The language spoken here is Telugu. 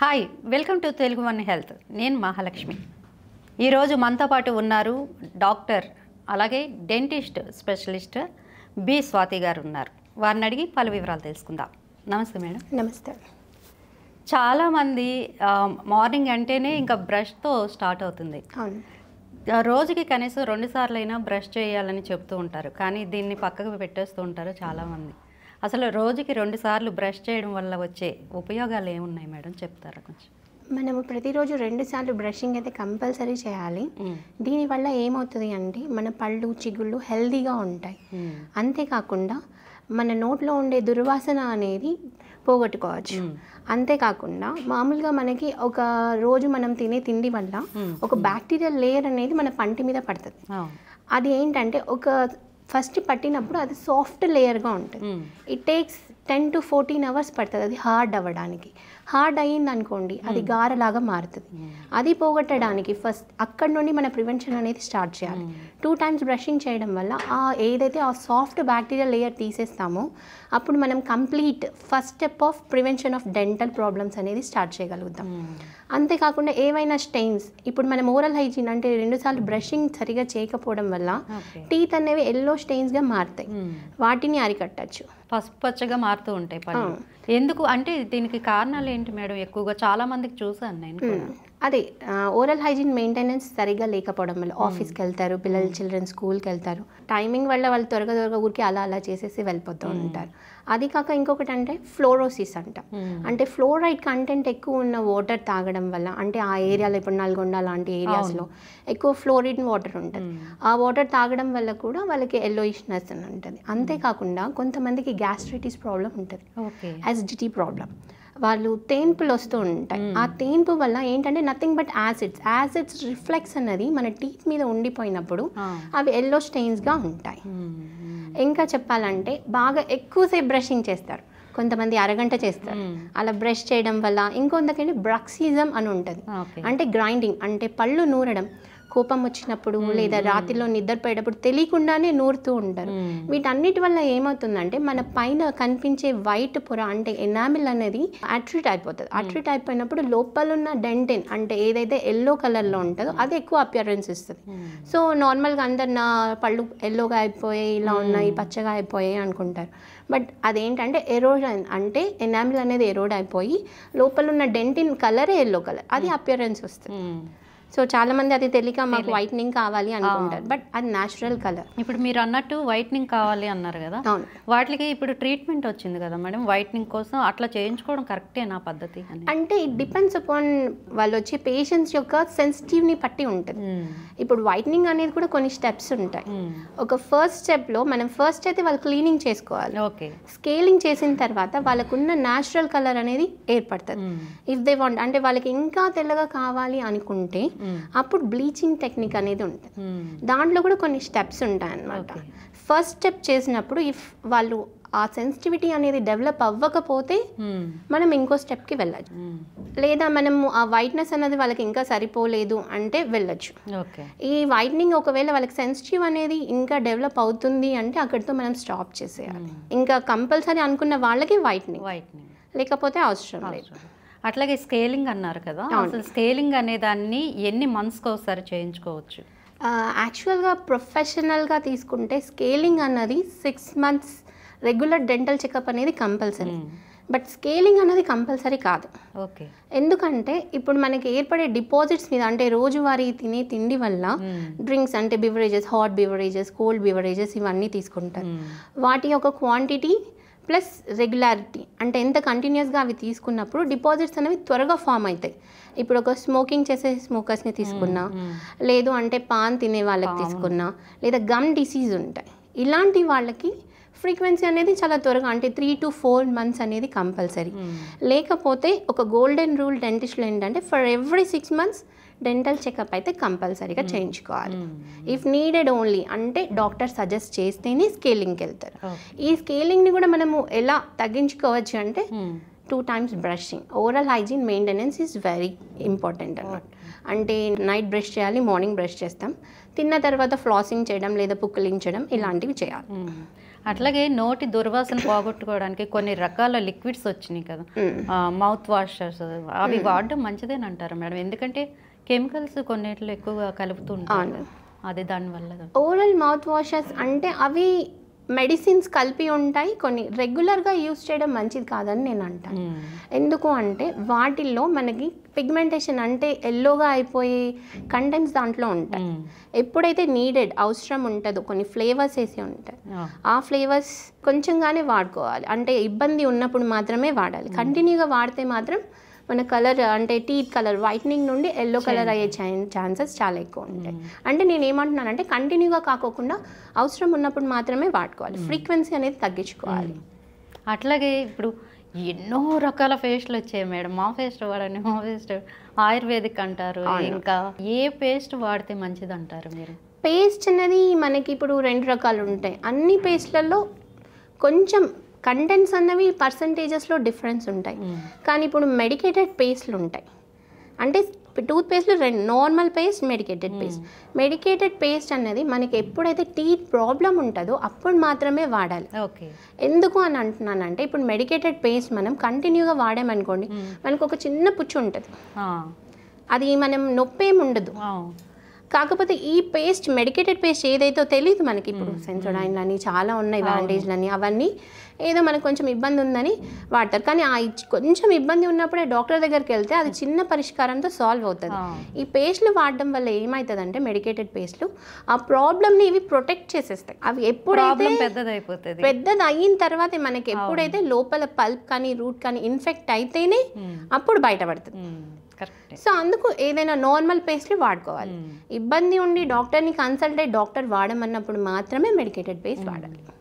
Hi welcome to Telugu one health నేను మహాలక్ష్మి ఈరోజు మనతో పాటు ఉన్నారు డాక్టర్ అలాగే డెంటిస్ట్ స్పెషలిస్ట్ బి స్వాతి గారు ఉన్నారు వారిని అడిగి పలు వివరాలు తెలుసుకుందాం నమస్తే మేడం నమస్తే చాలామంది ఆ, మార్నింగ్ అంటేనే ఇంకా బ్రష్తో స్టార్ట్ అవుతుంది అవును ఆ, రోజుకి కనీసం రెండు సార్లు అయినా బ్రష్ చేయాలని చెప్తూ ఉంటారు కానీ దీన్ని పక్కకు పెట్టేస్తూ ఉంటారు చాలామంది అసలు రోజుకి రెండు సార్లు బ్రష్ చేయడం వల్ల వచ్చే ఉపయోగాలు ఏమున్నాయి మేడం చెప్తారా కొంచెం మనము ప్రతిరోజు రెండు సార్లు బ్రషింగ్ అయితే కంపల్సరీ చేయాలి దీనివల్ల ఏమవుతుంది అంటే మన పళ్ళు చిగుళ్ళు హెల్తీగా ఉంటాయి అంతేకాకుండా మన నోట్లో ఉండే దుర్వాసన అనేది పోగొట్టుకోవచ్చు అంతేకాకుండా మామూలుగా మనకి ఒక రోజు మనం తినే తిండి వల్ల ఒక బ్యాక్టీరియల్ లేయర్ అనేది మన పంటి మీద పడుతుంది అవును అది ఏంటంటే ఒక ఫస్ట్ పట్టినప్పుడు అది సాఫ్ట్ లేయర్గా ఉంటుంది hmm. It takes ten to fourteen hours పడుతుంది అది హార్డ్ అవ్వడానికి హార్డ్ అయ్యింది అనుకోండి అది గారలాగా మారుతుంది అది పోగొట్టడానికి ఫస్ట్ అక్కడ నుండి మన ప్రివెన్షన్ అనేది స్టార్ట్ చేయాలి టూ టైమ్స్ బ్రషింగ్ చేయడం వల్ల ఆ ఏదైతే ఆ సాఫ్ట్ బ్యాక్టీరియల్ లేయర్ తీసేస్తామో అప్పుడు మనం complete first step of prevention of dental problems అనేది స్టార్ట్ చేయగలుగుతాం అంతేకాకుండా ఏవైనా స్టెయిన్స్ ఇప్పుడు మనం ఓరల్ హైజీన్ అంటే రెండుసార్లు బ్రషింగ్ సరిగా చేయకపోవడం వల్ల ఓకే టీత్ అనేవి ఎల్లో స్టెయిన్స్గా మారుతాయి వాటిని అరికట్టచ్చు పసుపు పచ్చగా మారుతూ ఉంటాయి పళ్ళు ఎందుకు అంటే దీనికి కారణాలు ఏంటి మేడం ఎక్కువగా చాలా మందికి చూసాను నేను కూడా. అదే ఓరల్ హైజీన్ మెయింటెనెన్స్ సరిగ్గా లేకపోవడం వల్ల ఆఫీస్కి వెళ్తారు పిల్లలు చిల్డ్రన్ స్కూల్కి వెళ్తారు టైమింగ్ వల్ల వాళ్ళు త్వరగా త్వరగా ఊరికి అలా అలా చేసేసి వెళ్ళిపోతూ ఉంటారు అది కాక ఇంకొకటి అంటే ఫ్లోరోసిస్ అంట అంటే ఫ్లోరైడ్ కంటెంట్ ఎక్కువ ఉన్న వాటర్ తాగడం వల్ల అంటే ఆ ఏరియాలో ఇప్పుడు నల్గొండ లాంటి ఏరియాస్లో ఎక్కువ ఫ్లోరిడ్ వాటర్ ఉంటుంది ఆ వాటర్ తాగడం వల్ల కూడా వాళ్ళకి ఎల్లోయిష్నెస్ అని ఉంటుంది అంతేకాకుండా కొంతమందికి గ్యాస్ట్రైటిస్ ప్రాబ్లం ఉంటుంది ఓకే యాసిడిటీ ప్రాబ్లం వాళ్ళు తేన్పులు వస్తూ ఉంటాయి ఆ తేన్పు వల్ల ఏంటంటే nothing but acids acids reflex అన్నది మన టీత్ మీద ఉండిపోయినప్పుడు ఆ. అవి ఎల్లో స్టెయిన్స్గా ఉంటాయి మ్మ్. ఇంకా చెప్పాలంటే బాగా ఎక్కువసేపు బ్రషింగ్ చేస్తారు కొంతమంది అరగంట చేస్తారు అలా బ్రష్ చేయడం వల్ల ఇంకొంతకంటే బ్రక్సిజం అని ఉంటుంది ఓకే అంటే గ్రైండింగ్ అంటే పళ్ళు నూరడం కోపం వచ్చినప్పుడు లేదా రాత్రిలో నిద్రపోయేటప్పుడు తెలియకుండానే నూరుతూ ఉంటారు వీటన్నిటి వల్ల ఏమవుతుందంటే మన పైన కనిపించే వైట్ పొర అంటే ఎనామిల్ అనేది అట్రిట్ అయిపోతుంది అట్రిట్ అయిపోయినప్పుడు లోపల ఉన్న డెంటిన్ అంటే ఏదైతే ఎల్లో కలర్లో ఉంటుందో అది ఎక్కువ అపియరెన్స్ ఇస్తుంది సో నార్మల్గా అందరు నా పళ్ళు ఎల్లోగా అయిపోయాయి ఇలా ఉన్నాయి పచ్చగా అయిపోయాయి అనుకుంటారు బట్ అదేంటంటే ఎరోజన్ అంటే ఎనామిల్ అనేది ఎరోడ్ అయిపోయి లోపల ఉన్న డెంటిన్ కలరే ఎల్లో కలర్ అది అపియరెన్స్ వస్తుంది మ్మ్. సో చాలా మంది అది తెలియక మాకు వైట్నింగ్ కావాలి అనుకుంటారు బట్ అది న్యాచురల్ కలర్ ఇప్పుడు మీరు అన్నట్టు వైట్నింగ్ కావాలి అన్నారు కదా అవును వాటికి ఇప్పుడు ట్రీట్మెంట్ వచ్చింది కదా మేడం వైట్నింగ్ కోసం అట్లా చేయించుకోవడం కరెక్టే నా పద్ధతి అని అంటే ఇట్ డిపెండ్స్ అపాన్ వాళ్ళు వచ్చే పేషెంట్స్ యొక్క సెన్సిటివ్ని బట్టి ఉంటుంది మ్మ్. ఇప్పుడు వైట్నింగ్ అనేది కూడా కొన్ని స్టెప్స్ ఉంటాయి మ్మ్. ఒక ఫస్ట్ స్టెప్లో మనం ఫస్ట్ అయితే వాళ్ళు క్లీనింగ్ చేసుకోవాలి ఓకే స్కేలింగ్ చేసిన తర్వాత వాళ్ళకున్న న్యాచురల్ కలర్ అనేది ఏర్పడుతుంది మ్మ్. ఇఫ్ దే వాంట్ అంటే వాళ్ళకి ఇంకా తెల్లగా కావాలి అనుకుంటే మ్మ్. అప్పుడు బ్లీచింగ్ టెక్నిక్ అనేది ఉంటుంది మ్మ్. దాంట్లో కూడా కొన్ని స్టెప్స్ ఉంటాయి అన్నమాట Okay. ఫస్ట్ స్టెప్ చేసినప్పుడు ఇఫ్ వాళ్ళు ఆ సెన్సిటివిటీ అనేది డెవలప్ అవ్వకపోతే మ్మ్. మనం ఇంకో స్టెప్కి వెళ్ళచ్చు మ్మ్. లేదా మనము ఆ వైట్నెస్ అనేది వాళ్ళకి ఇంకా సరిపోలేదు అంటే వెళ్ళొచ్చు ఓకే ఈ వైట్నింగ్ ఒకవేళ వాళ్ళకి సెన్సిటివ్ అనేది ఇంకా డెవలప్ అవుతుంది అంటే అక్కడితో మనం స్టాప్ చేసేయాలి ఇంకా కంపల్సరీ అనుకున్న వాళ్ళకి వైట్నింగ్ వైట్నింగ్ లేకపోతే అవసరం లేదు అట్లాగే స్కేలింగ్ అన్నారు కదా అసలు స్కేలింగ్ అనే దాన్ని ఎన్ని మంత్స్కి ఒకసారి చేయించుకోవచ్చు యాక్చువల్గా ప్రొఫెషనల్గా తీసుకుంటే స్కేలింగ్ అన్నది six months regular dental checkup అనేది కంపల్సరీ బట్ స్కేలింగ్ అన్నది కంపల్సరీ కాదు ఓకే ఎందుకంటే ఇప్పుడు మనకి ఏర్పడే డిపాజిట్స్ మీద అంటే రోజువారీ తినే తిండి వల్ల డ్రింక్స్ అంటే beverages hot beverages cold beverages ఇవన్నీ తీసుకుంటారు వాటి యొక్క క్వాంటిటీ ప్లస్ రెగ్యులారిటీ అంటే ఎంత కంటిన్యూస్గా అవి తీసుకున్నప్పుడు డిపాజిట్స్ అనేవి త్వరగా ఫామ్ అవుతాయి ఇప్పుడు ఒక స్మోకింగ్ చేసే స్మోకర్స్ని తీసుకున్నా లేదు అంటే పాన్ తినే వాళ్ళకి తీసుకున్నా లేదా గమ్ డిసీజ్ ఉంటాయి ఇలాంటి వాళ్ళకి ఫ్రీక్వెన్సీ అనేది చాలా త్వరగా అంటే త్రీ టు ఫోర్ మంత్స్ అనేది కంపల్సరీ లేకపోతే ఒక గోల్డెన్ రూల్ డెంటిస్ట్లో ఏంటంటే for every six months dental checkup అయితే కంపల్సరీగా చేయించుకోవాలి ఇఫ్ నీడెడ్ ఓన్లీ అంటే డాక్టర్ సజెస్ట్ చేస్తేనే స్కేలింగ్కి వెళ్తారు ఈ స్కేలింగ్ని కూడా మనము ఎలా తగ్గించుకోవచ్చు అంటే two times brushing oral hygiene maintenance is very important అన్నమాట అంటే నైట్ బ్రష్ చేయాలి మార్నింగ్ బ్రష్ చేస్తాం తిన్న తర్వాత ఫ్లాసింగ్ చేయడం లేదా పుక్కలించడం ఇలాంటివి చేయాలి అట్లాగే నోటి దుర్వాసన పోగొట్టుకోవడానికి కొన్ని రకాల లిక్విడ్స్ వచ్చినాయి కదా మౌత్ వాషర్స్ అవి వాడడం మంచిదేనంటారా మేడం ఎందుకంటే కెమికల్స్ కొన్నిట్లో ఎక్కువగా కలుపుతూ ఉంటారు అవును. అది దానివల్ల ఓరల్ మౌత్ వాషెస్ అంటే అవి మెడిసిన్స్ కలిపి ఉంటాయి కొన్ని రెగ్యులర్గా యూస్ చేయడం మంచిది కాదని నేను అంటాను మ్మ్. ఎందుకు అంటే వాటిల్లో మనకి పిగ్మెంటేషన్ అంటే ఎల్లోగా అయిపోయే కంటెంట్స్ దాంట్లో ఉంటాయి మ్మ్. ఎప్పుడైతే నీడెడ్ అవసరం ఉంటుందో కొన్ని ఫ్లేవర్స్ వేసి ఉంటాయి ఆ. ఆ ఫ్లేవర్స్ కొంచెంగానే వాడుకోవాలి అంటే ఇబ్బంది ఉన్నప్పుడు మాత్రమే వాడాలి కంటిన్యూగా వాడితే మాత్రం మన కలర్ అంటే టీత్ కలర్ వైట్నింగ్ నుండి ఎల్లో కలర్ అయ్యే ఛాన్సెస్ చాలా ఎక్కువ ఉంటాయి అంటే నేను ఏమంటున్నానంటే కంటిన్యూగా కాకోకుండా అవసరం ఉన్నప్పుడు మాత్రమే వాడుకోవాలి ఫ్రీక్వెన్సీ అనేది తగ్గించుకోవాలి అట్లాగే ఇప్పుడు ఎన్నో రకాల పేస్ట్లు వచ్చాయి మేడం మా పేస్ట్ వాడండి మా పేస్ట్ ఆయుర్వేదిక్ అంటారు ఇంకా ఏ పేస్ట్ వాడితే మంచిది అంటారు మీరు పేస్ట్ అనేది మనకి ఇప్పుడు రెండు రకాలు ఉంటాయి అన్ని పేస్ట్లలో కొంచెం కంటెంట్స్ అన్నవి పర్సంటేజెస్లో డిఫరెన్స్ ఉంటాయి కానీ ఇప్పుడు మెడికేటెడ్ పేస్ట్లు ఉంటాయి అంటే టూత్ పేస్ట్లు రెండు normal paste medicated paste medicated paste అనేది మనకి ఎప్పుడైతే టీత్ ప్రాబ్లం ఉంటుందో అప్పుడు మాత్రమే వాడాలి ఓకే ఎందుకు అని అంటున్నానంటే ఇప్పుడు మెడికేటెడ్ పేస్ట్ మనం కంటిన్యూగా వాడామనుకోండి మనకు ఒక చిన్న పుచ్చు ఉంటుంది అది మనం నొప్పి ఏమి ఉండదు కాకపోతే ఈ పేస్ట్ మెడికేటెడ్ పేస్ట్ ఏదైతే తెలియదు మనకి ఇప్పుడు సెన్సోడైన్ అని చాలా ఉన్నాయి బ్యాండేజ్లని అవన్నీ ఏదో మనకు కొంచెం ఇబ్బంది ఉందని వాడతారు కానీ ఆ ఇచ్- కొంచెం ఇబ్బంది ఉన్నప్పుడే డాక్టర్ దగ్గరికి వెళ్తే అది చిన్న పరిష్కారంతో సాల్వ్ అవుతుంది ఈ పేస్ట్లు వాడడం వల్ల ఏమవుతుందంటే మెడికేటెడ్ పేస్ట్లు ఆ ప్రాబ్లమ్ని ఇవి ప్రొటెక్ట్ చేసేస్తాయి అవి ఎప్పుడైతే ప్రాబ్లం పెద్దదైపోతుంది పెద్దది అయిన తర్వాత మనకి ఎప్పుడైతే లోపల పల్ప్ కానీ రూట్ కానీ ఇన్ఫెక్ట్ అయితేనే అప్పుడు బయటపడుతుంది కరెక్ట్ సో అందుకు ఏదైనా నార్మల్ పేస్ట్లు వాడుకోవాలి ఇబ్బంది ఉండి డాక్టర్ని కన్సల్ట్ అయ్యి డాక్టర్ వాడమన్నప్పుడు మాత్రమే మెడికేటెడ్ పేస్ట్ వాడాలి